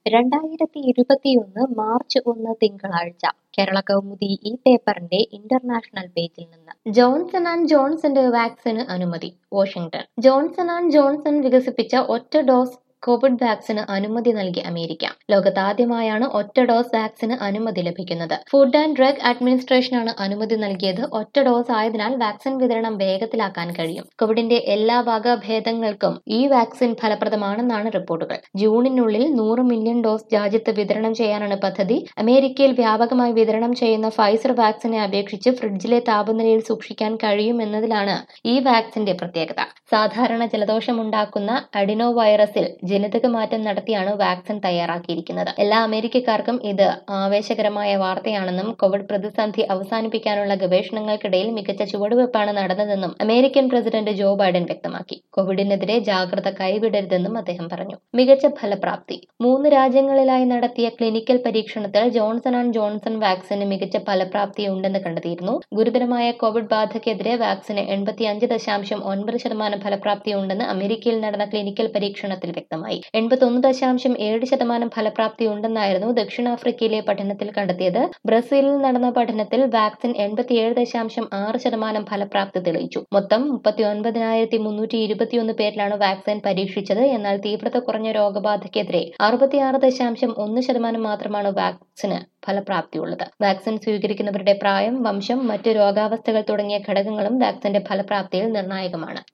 രണ്ടായിരത്തി ഇരുപത്തിയൊന്ന് മാർച്ച് ഒന്ന് തിങ്കളാഴ്ച കേരള കൗമുദി ഈ പേപ്പറിന്റെ ഇന്റർനാഷണൽ പേജിൽ നിന്ന് ജോൺസൺ ആൻഡ് ജോൺസന്റെ വാക്സിന് അനുമതി വാഷിംഗ്ടൺ ജോൺസൺ ആൻഡ് ജോൺസൺ വികസിപ്പിച്ച ഒറ്റ ഡോസ് കോവിഡ് വാക്സിന് അനുമതി നൽകി അമേരിക്ക ലോകത്താദ്യമായാണ് ഒറ്റ ഡോസ് വാക്സിന് അനുമതി ലഭിക്കുന്നത് ഫുഡ് ആൻഡ് ഡ്രഗ് അഡ്മിനിസ്ട്രേഷനാണ് അനുമതി നൽകിയത് ഒറ്റ ഡോസ് ആയതിനാൽ വാക്സിൻ വിതരണം വേഗത്തിലാക്കാൻ കഴിയും കോവിഡിന്റെ എല്ലാ വകഭേദങ്ങൾക്കും ഈ വാക്സിൻ ഫലപ്രദമാണെന്നാണ് റിപ്പോർട്ടുകൾ ജൂണിനുള്ളിൽ നൂറ് മില്യൺ ഡോസ് രാജ്യത്ത് വിതരണം ചെയ്യാനാണ് പദ്ധതി അമേരിക്കയിൽ വ്യാപകമായി വിതരണം ചെയ്യുന്ന ഫൈസർ വാക്സിനെ അപേക്ഷിച്ച് ഫ്രിഡ്ജിലെ താപനിലയിൽ സൂക്ഷിക്കാൻ കഴിയുമെന്നതിലാണ് ഈ വാക്സിന്റെ പ്രത്യേകത സാധാരണ ജലദോഷമുണ്ടാക്കുന്ന അഡിനോ വൈറസിൽ ജനിതക മാറ്റം നടത്തിയാണ് വാക്സിൻ തയ്യാറാക്കിയിരിക്കുന്നത് എല്ലാ അമേരിക്കക്കാർക്കും ഇത് ആവേശകരമായ വാർത്തയാണെന്നും കോവിഡ് പ്രതിസന്ധി അവസാനിപ്പിക്കാനുള്ള ഗവേഷണങ്ങൾക്കിടയിൽ മികച്ച ചുവടുവെപ്പാണ് നടന്നതെന്നും അമേരിക്കൻ പ്രസിഡന്റ് ജോ ബൈഡൻ വ്യക്തമാക്കി കോവിഡിനെതിരെ ജാഗ്രത കൈവിടരുതെന്നും അദ്ദേഹം പറഞ്ഞു മികച്ച ഫലപ്രാപ്തി മൂന്ന് രാജ്യങ്ങളിലായി നടത്തിയ ക്ലിനിക്കൽ പരീക്ഷണത്തിൽ ജോൺസൺ ആൻഡ് ജോൺസൺ വാക്സിന് മികച്ച ഫലപ്രാപ്തി ഉണ്ടെന്ന് കണ്ടെത്തിയിരുന്നു ഗുരുതരമായ കോവിഡ് ബാധയ്ക്കെതിരെ വാക്സിന് എൺപത്തിയഞ്ച് ദശാംശം ഒൻപത് ശതമാനം ഫലപ്രാപ്തി ഉണ്ടെന്ന് അമേരിക്കയിൽ നടന്ന ക്ലിനിക്കൽ പരീക്ഷണത്തിൽ വ്യക്തമായി എൺപത്തൊന്ന് ദശാംശം ഏഴ് ശതമാനം ഫലപ്രാപ്തി ഉണ്ടെന്നായിരുന്നു ദക്ഷിണാഫ്രിക്കയിലെ പഠനത്തിൽ കണ്ടെത്തിയത് ബ്രസീലിൽ നടന്ന പഠനത്തിൽ വാക്സിൻ എൺപത്തിയേഴ് ദശാംശം ആറ് ശതമാനം ഫലപ്രാപ്തി തെളിയിച്ചു മൊത്തം മുപ്പത്തി ഒൻപതിനായിരത്തി മുന്നൂറ്റി ഇരുപത്തിയൊന്ന് പേരിലാണ് വാക്സിൻ പരീക്ഷിച്ചത് എന്നാൽ തീവ്രത കുറഞ്ഞ രോഗബാധയ്ക്കെതിരെ അറുപത്തിയാറ് ദശാംശം ഒന്ന് ശതമാനം മാത്രമാണ് വാക്സിന് ഫലപ്രാപ്തിയുള്ളത് വാക്സിൻ സ്വീകരിക്കുന്നവരുടെ പ്രായം വംശം മറ്റ് രോഗാവസ്ഥകൾ തുടങ്ങിയ ഘടകങ്ങളും വാക്സിന്റെ ഫലപ്രാപ്തിയിൽ നിർണായകമാണ്